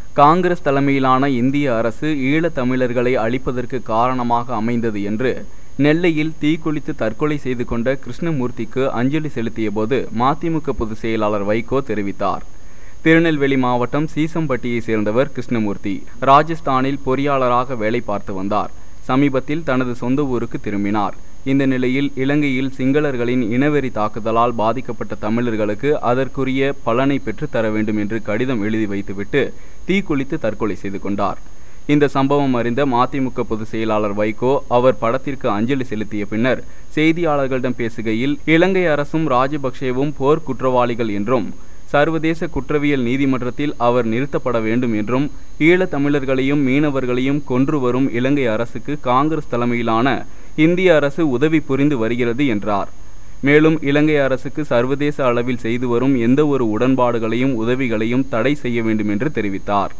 காங்கிரஸ் தலைமையிலான இந்திய அரசு ஈழத் தமிழர்களை அழிப்பதற்கு காரணமாக அமைந்தது என்று நெல்லையில் தீக்குளித்து தற்கொலை செய்து கொண்ட கிருஷ்ணமூர்த்திக்கு அஞ்சலி செலுத்தியபோது மதிமுக பொதுச் செயலாளர் வைகோ தெரிவித்தார் திருநெல்வேலி மாவட்டம் சீசம்பட்டியை சேர்ந்தவர் கிருஷ்ணமூர்த்தி ராஜஸ்தானில் பொறியாளராக வேலை பார்த்து வந்தார் சமீபத்தில் தனது சொந்த ஊருக்கு திரும்பினார் இந்த நிலையில் இலங்கையில் சிங்களர்களின் இனவெறி தாக்குதலால் பாதிக்கப்பட்ட தமிழர்களுக்கு அதற்குரிய பலனை பெற்றுத்தர வேண்டும் என்று கடிதம் எழுதி வைத்துவிட்டு தீக்குளித்து தற்கொலை செய்து கொண்டார் இந்த சம்பவம் அறிந்த மதிமுக பொதுச் செயலாளர் வைகோ அவர் படத்திற்கு அஞ்சலி செலுத்திய பின்னர் செய்தியாளர்களிடம் பேசுகையில் இலங்கை அரசும் ராஜபக்சேவும் போர் குற்றவாளிகள் என்றும் சர்வதேச குற்றவியல் நீதிமன்றத்தில் அவர் நிறுத்தப்பட வேண்டும் என்றும் ஈழத் தமிழர்களையும் மீனவர்களையும் கொன்று வரும் இலங்கை அரசுக்கு காங்கிரஸ் தலைமையிலான இந்திய அரசு உதவி புரிந்து வருகிறது என்றார் மேலும் இலங்கை அரசுக்கு சர்வதேச அளவில் செய்து வரும் எந்த ஒரு உடன்பாடுகளையும் உதவிகளையும் தடை செய்ய வேண்டும் என்று தெரிவித்தார்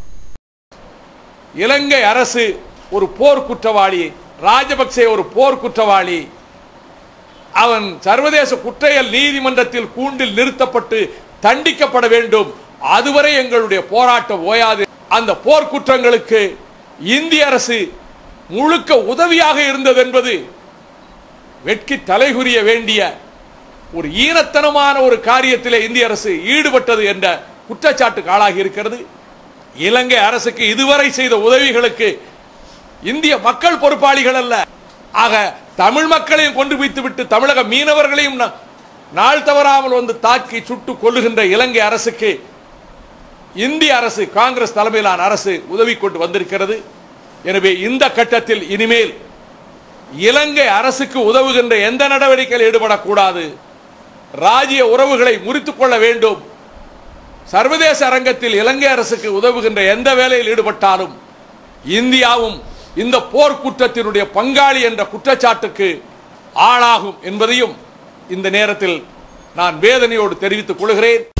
இலங்கை அரசு ஒரு போர் குற்றவாளி ராஜபக்சே ஒரு போர் குற்றவாளி அவன் சர்வதேச குற்றையல் நீதிமன்றத்தில் கூண்டில் நிறுத்தப்பட்டு தண்டிக்கப்பட வேண்டும் அதுவரை எங்களுடைய போராட்டம் ஓயாது அந்த போர் குற்றங்களுக்கு இந்திய அரசு முழுக்க உதவியாக இருந்தது என்பது வெட்கி தலைகுறிய வேண்டிய ஒரு ஈனத்தனமான ஒரு காரியத்திலே இந்திய அரசு ஈடுபட்டது என்ற குற்றச்சாட்டுக்கு ஆளாகி இருக்கிறது இலங்கை அரசுக்கு இதுவரை செய்த உதவிகளுக்கு இந்திய மக்கள் பொறுப்பாளிகள் அல்ல ஆக தமிழ் மக்களையும் கொண்டு வைத்து விட்டு தமிழக மீனவர்களையும் நா- நாள் தவறாமல் வந்து தாக்கி சுட்டு கொள்ளுகின்ற இலங்கை அரசுக்கு இந்திய அரசு காங்கிரஸ் தலைமையிலான அரசு உதவி கொண்டு வந்திருக்கிறது எனவே இந்த கட்டத்தில் இனிமேல் இலங்கை அரசுக்கு உதவுகின்ற எந்த நடவடிக்கையில் ஈடுபடக்கூடாது ராஜ்ய உறவுகளை முறித்துக் கொள்ள வேண்டும் சர்வதேச அரங்கத்தில் இலங்கை அரசுக்கு உதவுகின்ற எந்த வேலையில் ஈடுபட்டாலும் இந்தியாவும் இந்த போர் குற்றத்தினுடைய பங்காளி என்ற குற்றச்சாட்டுக்கு ஆளாகும் என்பதையும் இந்த நேரத்தில் நான் வேதனையோடு தெரிவித்துக் கொள்கிறேன்